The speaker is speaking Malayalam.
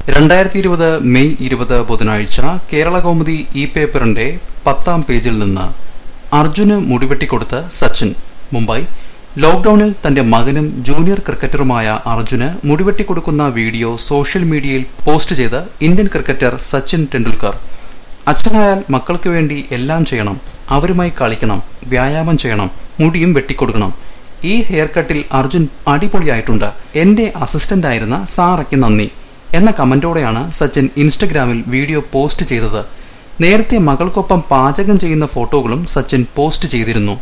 രണ്ടായിരത്തി ഇരുപത് മെയ് ഇരുപത് ബുധനാഴ്ച കേരള കൗമുദി ഇ പേപ്പറിന്റെ പത്താം പേജിൽ നിന്ന് അർജുന് മുടിവെട്ടിക്കൊടുത്ത് സച്ചിൻ മുംബൈ ലോക്ഡൌണിൽ തന്റെ മകനും ജൂനിയർ ക്രിക്കറ്ററുമായ അർജുന് മുടിവെട്ടിക്കൊടുക്കുന്ന വീഡിയോ സോഷ്യൽ മീഡിയയിൽ പോസ്റ്റ് ചെയ്ത് ഇന്ത്യൻ ക്രിക്കറ്റർ സച്ചിൻ ടെണ്ടുൽക്കർ അച്ഛനായാൽ മക്കൾക്ക് വേണ്ടി എല്ലാം ചെയ്യണം അവരുമായി കളിക്കണം വ്യായാമം ചെയ്യണം മുടിയും വെട്ടിക്കൊടുക്കണം ഈ ഹെയർ കട്ടിൽ അർജുൻ അടിപൊളിയായിട്ടുണ്ട് എന്റെ അസിസ്റ്റന്റ് ആയിരുന്ന സാറയ്ക്ക് നന്ദി എന്ന കമന്റോടെയാണ് സച്ചിൻ ഇൻസ്റ്റഗ്രാമിൽ വീഡിയോ പോസ്റ്റ് ചെയ്തത് നേരത്തെ മകൾക്കൊപ്പം പാചകം ചെയ്യുന്ന ഫോട്ടോകളും സച്ചിൻ പോസ്റ്റ് ചെയ്തിരുന്നു